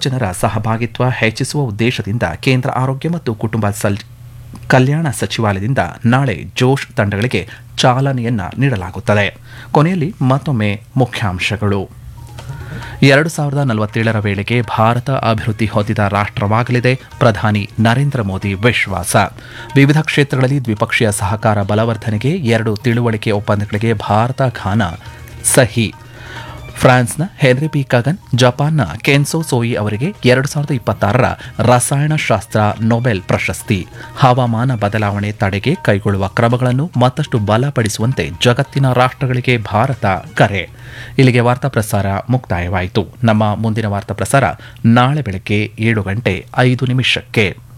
ಜನರ ಸಹಭಾಗಿತ್ವ ಹೆಚ್ಚಿಸುವ ಉದ್ದೇಶದಿಂದ ಕೇಂದ್ರ ಆರೋಗ್ಯ ಮತ್ತು ಕುಟುಂಬ ಸಲ್ ಕಲ್ಯಾಣ ಸಚಿವಾಲಯದಿಂದ ನಾಳೆ ಜೋಶ್ ತಂಡಗಳಿಗೆ ಚಾಲನೆಯನ್ನ ನೀಡಲಾಗುತ್ತದೆ ಕೊನೆಯಲ್ಲಿ ಮತ್ತೊಮ್ಮೆ ಮುಖ್ಯಾಂಶಗಳು ಎರಡು ಸಾವಿರದ ನಲವತ್ತೇಳರ ವೇಳೆಗೆ ಭಾರತ ಅಭಿವೃದ್ಧಿ ಹೊಂದಿದ ರಾಷ್ಟ್ರವಾಗಲಿದೆ ಪ್ರಧಾನಿ ನರೇಂದ್ರ ಮೋದಿ ವಿಶ್ವಾಸ ವಿವಿಧ ಕ್ಷೇತ್ರಗಳಲ್ಲಿ ದ್ವಿಪಕ್ಷೀಯ ಸಹಕಾರ ಬಲವರ್ಧನೆಗೆ ಎರಡು ತಿಳುವಳಿಕೆ ಒಪ್ಪಂದಗಳಿಗೆ ಭಾರತ ಘಾನ ಸಹಿ ಫ್ರಾನ್ಸ್ನ ಹೆನ್ರಿ ಪಿ ಕಗನ್ ಜಪಾನ್ನ ಕೆನ್ಸೋ ಸೋಯಿ ಅವರಿಗೆ ಎರಡು ಸಾವಿರದ ಇಪ್ಪತ್ತಾರರ ರಸಾಯನಶಾಸ್ತ್ರ ನೊಬೆಲ್ ಪ್ರಶಸ್ತಿ ಹವಾಮಾನ ಬದಲಾವಣೆ ತಡೆಗೆ ಕೈಗೊಳ್ಳುವ ಕ್ರಮಗಳನ್ನು ಮತ್ತಷ್ಟು ಬಲಪಡಿಸುವಂತೆ ಜಗತ್ತಿನ ರಾಷ್ಟ್ರಗಳಿಗೆ ಭಾರತ ಕರೆ ಇಲ್ಲಿಗೆ ವಾರ್ತಾ ಪ್ರಸಾರ ಮುಕ್ತಾಯವಾಯಿತು ನಮ್ಮ ಮುಂದಿನ ವಾರ್ತಾ ಪ್ರಸಾರ ನಾಳೆ ಬೆಳಗ್ಗೆ ಏಳು ಗಂಟೆ ಐದು ನಿಮಿಷಕ್ಕೆ